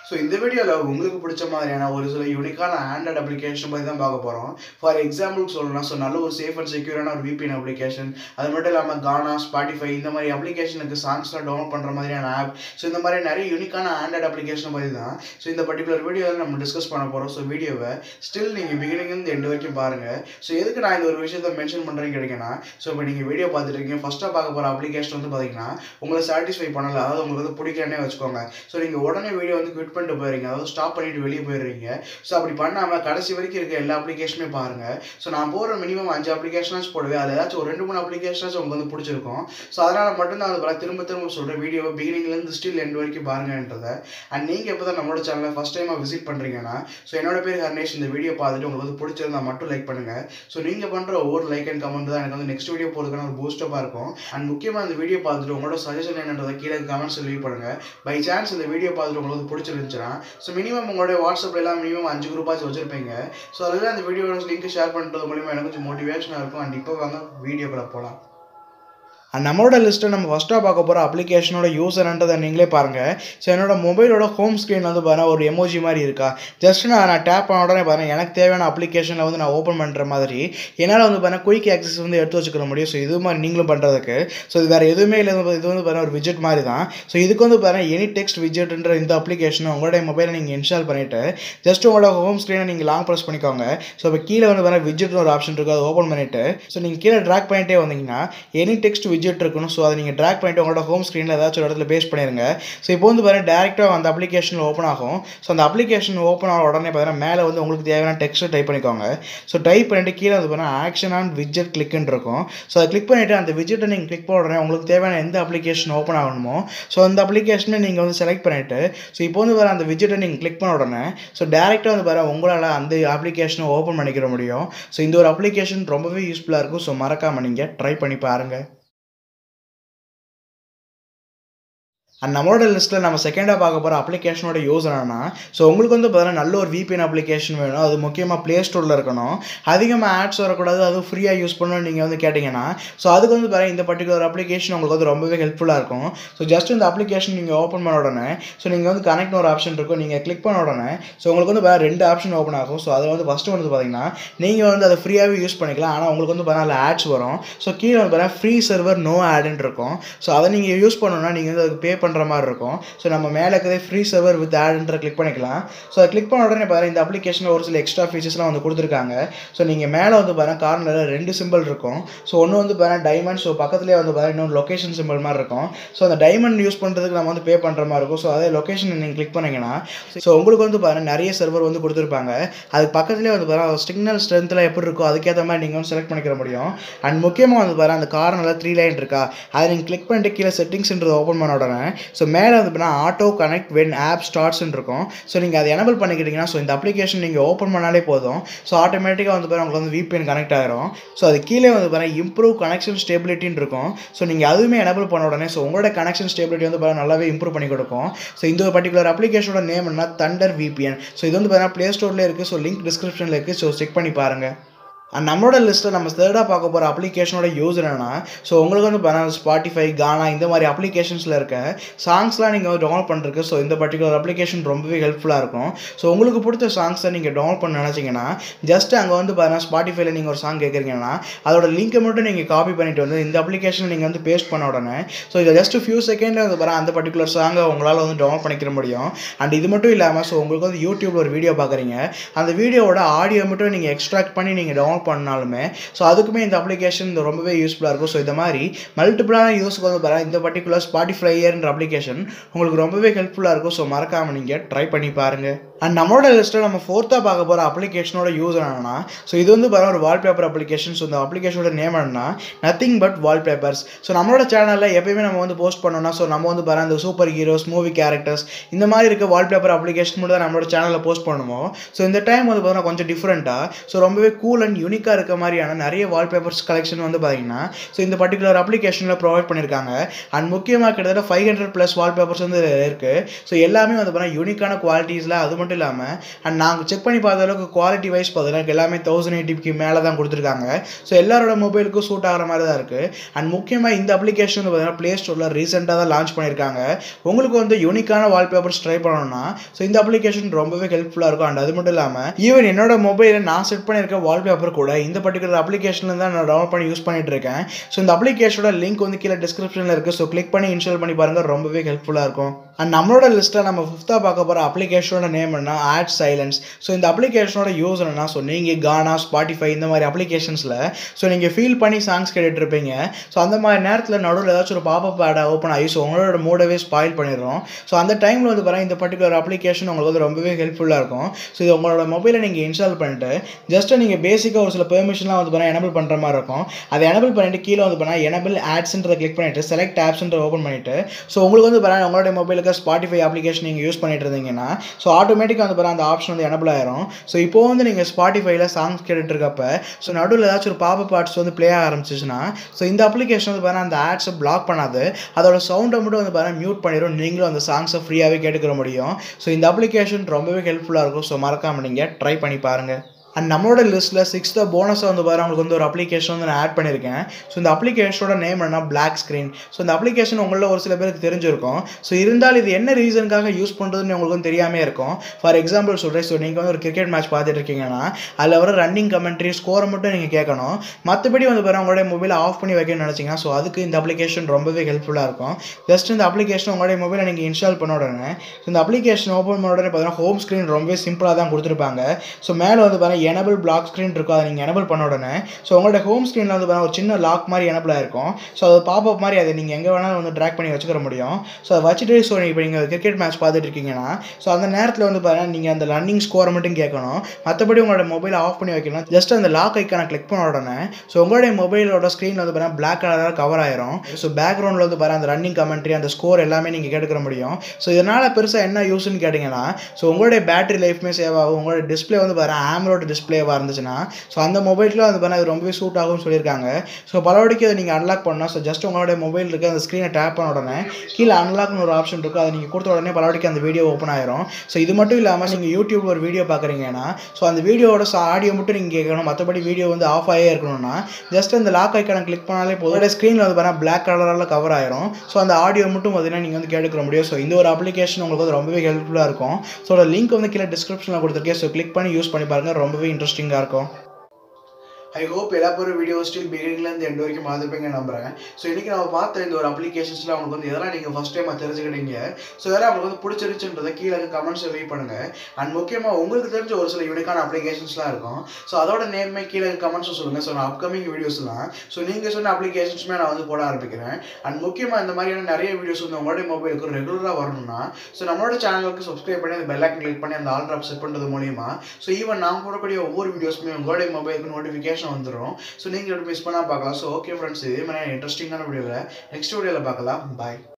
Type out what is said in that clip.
so இந்த வீடியோவில் உங்களுக்கு பிடிச்ச மாதிரியான ஒரு சில யூனிக்கான ஆண்ட்ராய்ட் அப்ளிகேஷன் பற்றி தான் பார்க்க போகிறோம் ஃபார் எக்ஸாம்பிளுக்கு சொல்லணும்னா ஸோ நல்ல ஒரு சேஃப் அண்ட் செக்யூரான ஒரு VPN அப்ளிகேஷன் அது மட்டும் இல்லாமல் கானா ஸ்பாட்டிஃபை இந்த மாதிரி அப்ளிகேஷனுக்கு சாங்ஸ்லாம் டவுன்லோட் பண்ணுற மாதிரியான ஆப் ஸோ இந்த மாதிரி நிறைய யூனிக்கான ஆண்ட்ராய்ட் அப்ளிகேஷன் பற்றி தான் ஸோ இந்த பர்டிகுலர் வீடியோவில் நம்ம டிஸ்கஸ் பண்ண போகிறோம் ஸோ வீடியோவை ஸ்டில் நீங்கள் பிகினிங்லேருந்து எண்டு வரைக்கும் பாருங்கள் ஸோ எதுக்கு நான் இந்த ஒரு விஷயத்தை மென்ஷன் பண்ணுறேன்னு கிடைக்குன்னா ஸோ இப்போ நீங்கள் வீடியோ பார்த்துட்டு இருக்கீங்க ஃபஸ்ட்டாக பார்க்க போகிற அப்ளிகேஷன் வந்து பார்த்தீங்கன்னா உங்களை சாட்டிஸ்ஃபை பண்ணல அதாவது உங்களுக்கு வந்து பிடிக்கலன்னே வச்சுக்கோங்க ஸோ நீங்கள் உடனே வீடியோ வந்து குவிட் பண்ணிட்டு போயிருங்க அதாவது ஸ்டாப் பண்ணிட்டு வெளியே போயிடுறீங்க ஸோ அப்படி பண்ணாமல் கடைசி வரைக்கும் இருக்க எல்லா அப்ளிகேஷனுமே பாருங்கள் ஸோ நான் போகிற மினிமம் அஞ்சு அப்ளிகேஷன்ஸ் போடுவேன் அதில் ஏதாச்சும் ஒரு ரெண்டு மூணு அப்ளிகேஷன்ஸ் உங்களுக்கு வந்து பிடிச்சிருக்கும் ஸோ அதனால் மட்டும்தான் அது பல திரும்ப திரும்ப சொல்கிறேன் வீடியோவை பிகினிங்லேருந்து ஸ்டில் எண்ட் வரைக்கும் பாருங்கன்றதை அண்ட் நீங்கள் இப்போ தான் நம்மளோட சேனலை ஃபஸ்ட் டைமாக விசிட் பண்ணுறீங்கன்னா ஸோ என்னோட பேர் ஹர்னேஷ் இந்த வீடியோ பார்த்துட்டு உங்களுக்கு வந்து பிடிச்சிருந்தா மட்டும் லைக் பண்ணுங்கள் ஸோ நீங்கள் பண்ணுற ஒவ்வொரு லைக் அண்ட் கமெண்ட் தான் எனக்கு வந்து நெக்ஸ்ட் வீடியோ போகிறதுக்கான ஒரு பூஸ்டப்பாக இருக்கும் அண்ட் முக்கியமாக இந்த வீடியோ பார்த்துட்டு உங்களோட சஜஷன் என்னன்றதை கீழே கமெண்ட்ஸ் லீவ் பண்ணுங்கள் பை சான்ஸ் இந்த வீடியோ பார்த்துட்டு உங்களுக்கு வந்து பிடிச்சிருந்துச்சுன்னா ஸோ மினிமம் உங்களுடைய வாட்ஸ்அப்பில் எல்லாம் மினிமம் அஞ்சு குரூப்பாச்சும் வச்சிருப்பீங்க ஸோ அதில் அந்த வீடியோட லிங்க் ஷேர் பண்ணுறது மூலிமா எனக்கு கொஞ்சம் மோட்டிவேஷனாக இருக்கும் அண்ட் இப்போ வாங்க வீடியோக்குள்ள போகலாம் அண்ட் நம்மளோட லிஸ்ட்டை நம்ம ஃபஸ்ட்டாக பார்க்க போகிற அப்ளிகேஷனோட யூசர்ன்றதை நீங்களே பாருங்கள் ஸோ என்னோட மொபைலோட ஹோம் ஸ்க்ரீன் வந்து பாருங்கள் ஒரு எமோஜி மாதிரி இருக்கா ஜஸ்ட் நான் நான் டேப் பண்ண உடனே பாருங்கள் எனக்கு தேவையான அப்ளிகேஷனில் வந்து நான் ஓப்பன் பண்ணுற மாதிரி என்னால் வந்து பாருங்கள் குயிக் ஆக்சஸ் வந்து எடுத்து வச்சுக்கிற முடியும் ஸோ இது மாதிரி நீங்களும் பண்ணுறதுக்கு ஸோ இது வேறு எதுவுமே இல்லை இது வந்து பாருங்கள் ஒரு விஜெட் மாதிரி தான் ஸோ இதுக்கு வந்து பாருங்கள் எனி டெக்ஸ்ட் விஜெட்ன்ற இந்த அப்ளிகேஷனை உங்களுடைய மொபைலை நீங்கள் இன்ஸ்டால் பண்ணிவிட்டு ஜஸ்ட் உங்களோட ஹோம் ஸ்க்ரீனை நீங்கள் லாங் ப்ரெஸ் பண்ணிக்கோங்க ஸோ இப்போ கீழே வந்து பாருங்கள் விஜெட்னு ஒரு ஆப்ஷன் இருக்குது அதை ஓப்பன் பண்ணிவிட்டு ஸோ நீங்கள் கீழே ட்ராக் பண்ணிட்டே வந்தீங்கன்னா எனி டெக்ஸ்ட் விஜெட் இருக்கணும் ஸோ அதை நீங்கள் ட்ராக் பண்ணிட்டு உங்களோட ஹோம் ஸ்க்ரீனில் ஏதாச்சும் ஒரு இடத்துல பேஸ்ட் பண்ணிடுங்க ஸோ இப்போ வந்து பாருங்கள் டேரெக்டாக அந்த அப்ளிகேஷனில் ஓப்பன் ஆகும் ஸோ அந்த அப்ளிகேஷன் ஓப்பன் ஆன உடனே பார்த்தீங்கன்னா மேலே வந்து உங்களுக்கு தேவையான டெக்ஸ்ட்டை டைப் பண்ணிக்கோங்க ஸோ டைப் பண்ணிட்டு கீழே வந்து பார்த்தீங்கன்னா ஆக்ஷன் ஆன் விஜெட் கிளிக்னு இருக்கும் ஸோ அதை கிளிக் பண்ணிவிட்டு அந்த விஜெட்டை நீங்கள் கிளிக் பண்ண உடனே உங்களுக்கு தேவையான எந்த அப்ளிகேஷன் ஓப்பன் ஆகணுமோ ஸோ அந்த அப்ளிகேஷனை நீங்கள் வந்து செலக்ட் பண்ணிவிட்டு ஸோ இப்போ வந்து வர அந்த விஜெட்டை நீங்கள் கிளிக் பண்ண உடனே ஸோ டேரெக்டாக வந்து பாரு உங்களால் அந்த அப்ளிகேஷனை ஓப்பன் பண்ணிக்கிற முடியும் ஸோ இந்த ஒரு அப்ளிகேஷன் ரொம்பவே யூஸ்ஃபுல்லாக இருக்கும் ஸோ மறக்காமல் நீங்கள் ட்ரை பண்ணி பாருங்கள் அண்ட் நம்மளோட லிஸ்ட்டில் நம்ம செகண்டாக பார்க்க போகிற அப்ளிகேஷனோட யூஸ் என்னன்னா ஸோ உங்களுக்கு வந்து பார்த்தீங்கன்னா நல்ல ஒரு VPN அப்ளிகேஷன் வேணும் அது முக்கியமாக ப்ளே ஸ்டோரில் இருக்கணும் அதிகமாக ஆட்ஸ் வரக்கூடாது அதுவும் ஃப்ரீயாக யூஸ் பண்ணணும்னு நீங்கள் வந்து கேட்டிங்கன்னா ஸோ அதுக்கு வந்து பாருங்கள் இந்த பர்டிகுலர் அப்ளிகேஷன் உங்களுக்கு வந்து ரொம்பவே ஹெல்ப்ஃபுல்லாக இருக்கும் ஸோ ஜஸ்ட் இந்த அப்ளிகேஷன் நீங்கள் ஓப்பன் பண்ண உடனே ஸோ நீங்கள் வந்து கனெக்ட் ஒரு ஆப்ஷன் இருக்கும் நீங்கள் கிளிக் பண்ண உடனே ஸோ உங்களுக்கு வந்து வேறு ரெண்டு ஆப்ஷன் ஓப்பன் ஆகும் ஸோ அதில் வந்து ஃபஸ்ட்டு வந்து பார்த்தீங்கன்னா நீங்கள் வந்து அதை ஃப்ரீயாகவே யூஸ் பண்ணிக்கலாம் ஆனால் உங்களுக்கு வந்து பார்த்தீங்கன்னா ஆட்ஸ் வரும் ஸோ கீழே வந்து பார்த்தீங்கன்னா ஃப்ரீ சர்வர் நோ ஆடுன்னு இருக்கும் ஸோ அதை நீங்கள் யூஸ் பண்ணணும்னா நீங்கள் வந்து அதுக்கு பே பண்ணுற மாதிரி இருக்கும் ஸோ நம்ம மேலே இருக்கிறதே ஃப்ரீ சர்வர் வித் ஆடுன்ற கிளிக் பண்ணிக்கலாம் ஸோ அதை கிளிக் பண்ண உடனே பாருங்கள் இந்த அப்ளிகேஷனில் ஒரு சில எக்ஸ்ட்ரா ஃபீச்சர்ஸ்லாம் வந்து கொடுத்துருக்காங்க ஸோ நீங்கள் மேலே வந்து பாருங்கள் கார்னரில் ரெண்டு சிம்பிள் இருக்கும் ஸோ ஒன்று வந்து பாருங்கள் டைமண்ட் ஸோ பக்கத்துலேயே வந்து பாருங்கள் இன்னொரு லொக்கேஷன் சிம்பிள் மாதிரி இருக்கும் ஸோ அந்த டைமண்ட் யூஸ் பண்ணுறதுக்கு நம்ம வந்து பே பண்ணுற மாதிரி இருக்கும் ஸோ அதே லொக்கேஷன் நீங்கள் கிளிக் பண்ணிங்கன்னா ஸோ உங்களுக்கு வந்து பாருங்கள் நிறைய சர்வர் வந்து கொடுத்துருப்பாங்க அதுக்கு பக்கத்துலேயே வந்து பாருங்கள் சிக்னல் ஸ்ட்ரென்த்தில் எப்படி இருக்கோ அதுக்கேற்ற மாதிரி நீங்கள் வந்து செலக்ட் பண்ணிக்கிற முடியும் அண்ட் முக்கியமாக வந்து பாருங்கள் அந்த கார்னரில் த்ரீ லைன் இருக்கா அதை நீங்கள் கிளிக் பண்ணிட்டு கீழே செட்டிங்ஸ்ன்றது ஓப்பன் பண்ண உடனே ஸோ மேலே வந்து பார்த்தீங்கன்னா ஆட்டோ கனெக்ட் வென் ஆப் ஸ்டார்ட்ஸ்னு இருக்கும் ஸோ நீங்கள் அதை எனபிள் பண்ணிக்கிட்டீங்கன்னா ஸோ இந்த அப்ளிகேஷன் நீங்கள் ஓப்பன் பண்ணாலே போதும் ஸோ ஆட்டோமேட்டிக்காக வந்து பாருங்கள் உங்களுக்கு வந்து VPN கனெக்ட் ஆகிரும் ஸோ அது கீழே வந்து பாருங்கள் இம்ப்ரூவ் கனெக்ஷன் ஸ்டேபிலிட்டின்னு இருக்கும் ஸோ நீங்கள் அதுவுமே எனபிள் பண்ண உடனே ஸோ உங்களோட கனெக்ஷன் ஸ்டேபிலிட்டி வந்து பாருங்கள் நல்லாவே இம்ப்ரூவ் பண்ணி கொடுக்கும் ஸோ இந்த ஒரு பர்டிகுலர் அப்ளிகேஷனோட நேம் என்ன தண்டர் VPN ஸோ இது வந்து பாருங்கள் ப்ளே ஸ்டோரில் இருக்குது ஸோ லிங்க் டிஸ்கிரிப்ஷனில் இருக்குது ஸோ செக் பண்ணி பாருங்கள் அண்ட் நம்மளோட லிஸ்ட்டில் நம்ம தேர்டாக பார்க்க போகிற அப்ளிகேஷனோட யூஸ் என்னென்னா ஸோ உங்களுக்கு வந்து பார்த்தீங்கன்னா ஸ்பாட்டிஃபை கானா இந்த மாதிரி அப்ளிகேஷன்ஸில் இருக்க சாங்ஸ்லாம் நீங்கள் வந்து டவுன்லோட் பண்ணுறதுக்கு ஸோ இந்த பர்டிகுலர் அப்ளிகேஷன் ரொம்பவே ஹெல்ப்ஃபுல்லாக இருக்கும் ஸோ உங்களுக்கு பிடிச்ச சாங்ஸை நீங்கள் டவுன்லோட் பண்ண நினச்சிங்கன்னா ஜஸ்ட் அங்கே வந்து பார்த்தீங்கன்னா ஸ்பாட்டிஃபைல நீங்கள் ஒரு சாங் கேட்குறீங்கன்னா அதோட லிங்க்கை மட்டும் நீங்கள் காப்பி பண்ணிட்டு வந்து இந்த அப்ளிகேஷன் நீங்கள் வந்து பேஸ்ட் பண்ண உடனே ஸோ இதை ஜஸ்ட் ஃபியூ செகண்டில் வந்து பாருங்கள் அந்த பர்டிகுலர் சாங்கை உங்களால் வந்து டவுன்லோட் பண்ணிக்கிற முடியும் அண்ட் இது மட்டும் இல்லாமல் ஸோ உங்களுக்கு வந்து யூடியூப்ல ஒரு வீடியோ பார்க்குறீங்க அந்த வீடியோவோட ஆடியோ மட்டும் நீங்கள் எக்ஸ்ட்ராக்ட் பண்ணி நீங்கள் டவுன்லோட் பண்ணாலுமே ஸோ அதுக்குமே இந்த அப்ளிகேஷன் ரொம்பவே யூஸ்ஃபுல்லாக இருக்கும் ஸோ இந்த மாதிரி மல்டிபிளான யூஸ்க்கு வந்து பாருங்கள் இந்த பர்டிகுலர் ஸ்பாட்டிஃபையர்ன்ற அப்ளிகேஷன் உங்களுக்கு ரொம்பவே ஹெல்ப்ஃபுல்லாக இருக்கும் ஸோ மறக்காமல் நீங்கள் ட்ரை பண்ணி பாருங்கள் அண்ட் நம்மளோட லிஸ்ட்டில் நம்ம ஃபோர்த்தாக பார்க்க போகிற அப்ளிகேஷனோட யூஸ் என்னன்னா ஸோ இது வந்து பாருங்கள் ஒரு வால்பேப்பர் அப்ளிகேஷன் ஸோ இந்த அப்ளிகேஷனோட நேம் என்னன்னா நத்திங் பட் வால்பேப்பர்ஸ் ஸோ நம்மளோட சேனலில் எப்பயுமே நம்ம வந்து போஸ்ட் பண்ணோம்னா ஸோ நம்ம வந்து பாருங்கள் இந்த சூப்பர் ஹீரோஸ் மூவி கேரக்டர்ஸ் இந்த மாதிரி இருக்க வால்பேப்பர் அப்ளிகேஷன் மட்டும் தான் நம்மளோட சேனலில் போஸ்ட் பண்ணுவோம் ஸோ இந்த டைம் வந்து பார்த்தீங்கன்னா கொஞ்சம் டிஃப்ரெண்ட்டாக ஸோ ரொம்பவே கூல் அண்ட் யூனிக்காக இருக்க மாதிரியான நிறைய வால்பேப்பர்ஸ் கலெக்ஷன் வந்து பார்த்தீங்கன்னா ஸோ இந்த பர்டிகுலர் அப்ளிகேஷனில் ப்ரொவைட் பண்ணியிருக்காங்க அண்ட் முக்கியமாக கிட்டத்தட்ட ஃபைவ் ஹண்ட்ரட் ப்ளஸ் வால்பேப்பர்ஸ் வந்து இருக்குது ஸோ எல்லாமே வந்து பார்த்தீங்கன்னா யூனிக்கான குவாலிட்டிஸில் அது மட்டும் மட்டும் இல்லாமல் அண்ட் நாங்கள் செக் பண்ணி பார்த்த அளவுக்கு குவாலிட்டி வைஸ் பார்த்தீங்கன்னா எல்லாமே தௌசண்ட் எயிட்டிக்கு மேலே தான் கொடுத்துருக்காங்க ஸோ எல்லாரோட மொபைலுக்கும் சூட் ஆகிற மாதிரி தான் இருக்குது அண்ட் முக்கியமாக இந்த அப்ளிகேஷன் வந்து பார்த்தீங்கன்னா ப்ளே ஸ்டோரில் ரீசெண்டாக தான் லான்ச் பண்ணியிருக்காங்க உங்களுக்கு வந்து யூனிக்கான வால்பேப்பர்ஸ் ட்ரை பண்ணணும்னா ஸோ இந்த அப்ளிகேஷன் ரொம்பவே ஹெல்ப்ஃபுல்லாக இருக்கும் அண்ட் அது மட்டும் இல்லாமல் ஈவன் என்னோட மொபைலில் நான் செட் பண்ணியிருக்க வால்பேப்பர் கூட இந்த பர்டிகுலர் அப்ளிகேஷனில் தான் நான் டவுன்லோட் பண்ணி யூஸ் பண்ணிட்டு இருக்கேன் ஸோ இந்த அப்ளிகேஷனோட லிங்க் வந்து கீழே டிஸ்கிரிப்ஷனில் இருக்குது ஸோ கிளிக் பண்ணி இன்ஸ்டால் பண்ணி பாருங்கள் ரொம்பவே ஹெல்ப்ஃபுல்லாக இருக்கும் அண்ட் நம்மளோட லிஸ்ட்டில் நம்ம ஃபிஃப்த்தாக பார்க்க போகிற அப்ளிகேஷனோட நேம் என்ன ஆட் சைலன்ஸ் ஸோ இந்த அப்ளிகேஷனோட யூஸ் என்னன்னா ஸோ நீங்கள் கானா ஸ்பாட்டிஃபை இந்த மாதிரி அப்ளிகேஷன்ஸில் ஸோ நீங்கள் ஃபீல் பண்ணி சாங்ஸ் கேட்டுட்டு இருப்பீங்க ஸோ அந்த மாதிரி நேரத்தில் நடுவில் ஏதாச்சும் ஒரு பாப்பப் ஆடை ஓப்பன் ஆகி ஸோ உங்களோட மூடவே ஸ்பாயில் பண்ணிடுறோம் ஸோ அந்த டைமில் வந்து பாருங்கள் இந்த பர்டிகுலர் அப்ளிகேஷன் உங்களுக்கு வந்து ரொம்பவே ஹெல்ப்ஃபுல்லாக இருக்கும் ஸோ இது உங்களோட மொபைலை நீங்கள் இன்ஸ்டால் பண்ணிட்டு ஜஸ்ட் நீங்கள் பேசிக்காக ஒரு சில பெர்மிஷன்லாம் வந்து பாருங்கள் எனபிள் பண்ணுற மாதிரி இருக்கும் அதை எனபிள் பண்ணிட்டு கீழே வந்து பாருங்கள் எனபிள் ஆட்ஸ்ன்றதை கிளிக் பண்ணிட்டு செலக்ட் ஆப்ஸ்ன்ற ஓப்பன் பண்ணிட்டு ஸோ உங்களுக்கு வந்து பாருங்கள் உங்களுடைய மொபைலுக்கு ஸ்பாட்டிஃபை அப்ளிகேஷன் நீங்கள் யூஸ் பண்ணிட்டு இருந்தீங்கன்னா ஸோ ஆட்டோமேட்டிக்காக வந்து பாருங்கள் அந்த ஆப்ஷன் வந்து எனபிள் ஆயிரும் ஸோ இப்போ வந்து நீங்கள் ஸ்பாட்டிஃபைல சாங்ஸ் கேட்டுட்டு இருக்கப்ப ஸோ நடுவில் ஏதாச்சும் ஒரு பாப்பப் ஆட்ஸ் வந்து ப்ளே ஆக ஆரம்பிச்சிச்சுன்னா ஸோ இந்த அப்ளிகேஷன் வந்து பாருங்கள் அந்த ஆட்ஸை பிளாக் பண்ணாது அதோட சவுண்டை மட்டும் வந்து பாருங்கள் மியூட் பண்ணிடும் நீங்களும் அந்த சாங்ஸை ஃப்ரீயாகவே கேட்டுக்கிற முடியும் ஸோ இந்த அப்ளிகேஷன் ரொம்பவே ஹெல்ப்ஃபுல்லாக இருக்கும் ஸோ மறக்காமல் நீங்கள் ட்ரை பண்ணி பாருங்கள் அண்ட் நம்மளோட லிஸ்ட்டில் சிக்ஸ்த்து போனஸாக வந்து பாரு உங்களுக்கு வந்து ஒரு அப்ளிகேஷன் வந்து நான் ஆட் பண்ணியிருக்கேன் ஸோ இந்த அப்ளிகேஷனோட நேம் என்ன பிளாக் ஸ்க்ரீன் ஸோ இந்த அப்ளிகேஷன் உங்களில் ஒரு சில பேருக்கு தெரிஞ்சிருக்கும் ஸோ இருந்தாலும் இது என்ன ரீசனுக்காக யூஸ் பண்ணுறதுன்னு உங்களுக்கு வந்து தெரியாமே இருக்கும் ஃபார் எக்ஸாம்பிள் சொல்கிறேன் ஸோ நீங்கள் வந்து ஒரு கிரிக்கெட் மேட்ச் பார்த்துட்டு இருக்கீங்கன்னா அதில் வர ரன்னிங் கமெண்ட்ரி ஸ்கோரை மட்டும் நீங்கள் கேட்கணும் மற்றபடி வந்து பாரு உங்களுடைய மொபைலை ஆஃப் பண்ணி வைக்கணும்னு நினச்சிங்கன்னா ஸோ அதுக்கு இந்த அப்ளிகேஷன் ரொம்பவே ஹெல்ப்ஃபுல்லாக இருக்கும் ஜஸ்ட் இந்த அப்ளிகேஷன் உங்களுடைய மொபைலை நீங்கள் இன்ஸ்டால் பண்ண உடனே ஸோ இந்த அப்ளிகேஷன் ஓப்பன் பண்ண உடனே பார்த்தீங்கன்னா ஹோம் ஸ்க்ரீன் ரொம்பவே சிம்பிளாக தான் கொடுத்துருப்பாங்க ஸோ மேலே வந்து பாருங்கள் எனபிள் பிளாக் ஸ்க்ரீன் இருக்கும் அதை நீங்கள் எனபிள் பண்ண உடனே ஸோ உங்களோட ஹோம் ஸ்க்ரீனில் வந்து பாருங்கள் ஒரு சின்ன லாக் மாதிரி எனபிள் ஆயிருக்கும் ஸோ அது பாப்பப் மாதிரி அதை நீங்கள் எங்கே வேணாலும் வந்து ட்ராக் பண்ணி வச்சுக்கிற முடியும் ஸோ அதை வச்சுட்டு ஸோ இப்போ நீங்கள் கிரிக்கெட் மேட்ச் பார்த்துட்டு இருக்கீங்கன்னா ஸோ அந்த நேரத்தில் வந்து பாருங்கள் நீங்கள் அந்த ரன்னிங் ஸ்கோரை மட்டும் கேட்கணும் மற்றபடி உங்களோட மொபைலை ஆஃப் பண்ணி வைக்கணும் ஜஸ்ட் அந்த லாக் ஐக்கான கிளிக் பண்ண உடனே ஸோ உங்களுடைய மொபைலோட ஸ்க்ரீனில் வந்து பாருங்கள் பிளாக் கலராக கவர் ஆயிரும் ஸோ பேக்ரவுண்டில் வந்து பாருங்கள் அந்த ரன்னிங் கமெண்ட்ரி அந்த ஸ்கோர் எல்லாமே நீங்கள் கேட்டுக்கிற முடியும் ஸோ இதனால் பெருசாக என்ன யூஸ்ன்னு கேட்டிங்கன்னா ஸோ உங்களுடைய பேட்டரி லைஃப்மே சேவ் ஆகும் உங்களோட டிஸ்பிளே வந்து பாருங்கள் ஆம்ரோட டிஸ்பிளேவாக இருந்துச்சுன்னா ஸோ அந்த மொபைலில் வந்து பாருங்கள் அது ரொம்பவே சூட் ஆகும்னு சொல்லியிருக்காங்க ஸோ பலவடிக்கு அதை நீங்கள் அன்லாக் பண்ணால் ஸோ ஜஸ்ட் உங்களுடைய மொபைல் இருக்க அந்த ஸ்க்ரீனை டேப் பண்ண உடனே கீழே அன்லாக்னு ஒரு ஆப்ஷன் இருக்கும் அதை நீங்கள் கொடுத்த உடனே பலவடிக்கு அந்த வீடியோ ஓப்பன் ஆயிரும் ஸோ இது மட்டும் இல்லாமல் நீங்கள் யூடியூப்ல ஒரு வீடியோ பார்க்குறீங்கன்னா ஸோ அந்த வீடியோவோட ஆடியோ மட்டும் நீங்கள் கேட்கணும் மற்றபடி வீடியோ வந்து ஆஃப் ஆகவே இருக்கணும்னா ஜஸ்ட் அந்த லாக் ஐக்கான கிளிக் பண்ணாலே போதும் ஸ்க்ரீனில் வந்து பாருங்கள் பிளாக் கலரால் கவர் ஆயிரும் ஸோ அந்த ஆடியோ மட்டும் பார்த்தீங்கன்னா நீங்கள் வந்து கேட்டுக்கிற முடியும் ஸோ இந்த ஒரு அப்ளிகேஷன் உங்களுக்கு வந்து ரொம்பவே ஹெல்ப்ஃபுல்லாக இருக்கும் ஸோ லிங்க் வந்து கீழே டிஸ்கிரிப்ஷனில் கொடுத்துருக்கேன் ஸோ கிளிக் பண்ணி யூஸ் பண்ணி பாருங்கள் ரொம்பவே இன்ட்ரெஸ்டிங்காக இருக்கும் ஐ ஹோப் எல்லா பேரும் வீடியோ ஸ்டில் பிகினிங்லேருந்து எண்ட் வரைக்கும் பார்த்துருப்பீங்க நம்புறேன் ஸோ இன்றைக்கி நம்ம பார்த்த இந்த ஒரு அப்ளிகேஷன்ஸில் அவங்களுக்கு வந்து எதெல்லாம் நீங்கள் ஃபஸ்ட் டைம் தெரிஞ்சுக்கிட்டீங்க ஸோ இதெல்லாம் அவங்களுக்கு வந்து பிடிச்சிருச்சுன்றதை கீழே கமெண்ட்ஸை லீவ் பண்ணுங்கள் அண்ட் முக்கியமாக உங்களுக்கு தெரிஞ்ச ஒரு சில யூனிக்கான அப்ளிகேஷன்ஸ்லாம் இருக்கும் ஸோ அதோட நேமே கீழே கமெண்ட்ஸும் சொல்லுங்கள் ஸோ நான் அப்கமிங் வீடியோஸ்லாம் ஸோ நீங்கள் சொன்ன அப்ளிகேஷன்ஸுமே நான் வந்து போட ஆரம்பிக்கிறேன் அண்ட் முக்கியமாக இந்த மாதிரியான நிறைய வீடியோஸ் வந்து உங்களுடைய மொபைலுக்கு ரெகுலராக வரணும்னா ஸோ நம்மளோட சேனலுக்கு சப்ஸ்கிரைப் பண்ணி அந்த பெல்லைக்கன் கிளிக் பண்ணி அந்த ஆல் ட்ராப் செட் பண்ணுறது மூலியமா ஸோ ஈவன் நான் போடக்கூடிய ஒவ்வொரு வீடியோஸுமே உங்களுடைய மொபைலுக்கு நோட்டிஃபிகேஷன் வந்துடும் ஸோ நீங்கள் மிஸ் பண்ணால் பார்க்கலாம் ஸோ ஓகே ஃப்ரெண்ட்ஸ் இதே மாதிரி இன்ட்ரெஸ்டிங்கான வீடியோவில் நெக்ஸ்ட் வீடியோவில் பார்க்கலாம் பாய்